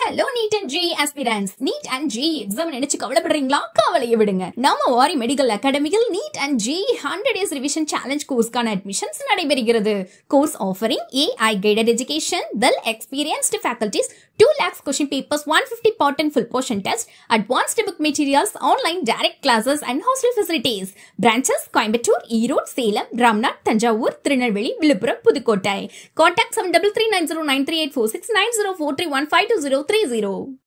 hello NEET and JEE aspirants NEET and JEE exam நினைச்சு கவலைப்படுறீங்களா கவலையை விடுங்க நம்ம வாரி மெடிக்கல் அகாடமியில் NEET and JEE hundred years revision challenge கோர்ஸ்க்கான அட்மிஷன்ஸ் நடைபெறுகிறது course offering AI guided education well experienced faculties two lakhs question papers one fifty part and full portion test advanced book materials online direct classes and hostel facilities branches Coimbatore Erode Salem Ramnath Thanjavur Tirunelveli Villupuram Pudukkottai contact seven double three nine zero nine three eight four six nine zero four three one five two zero three zero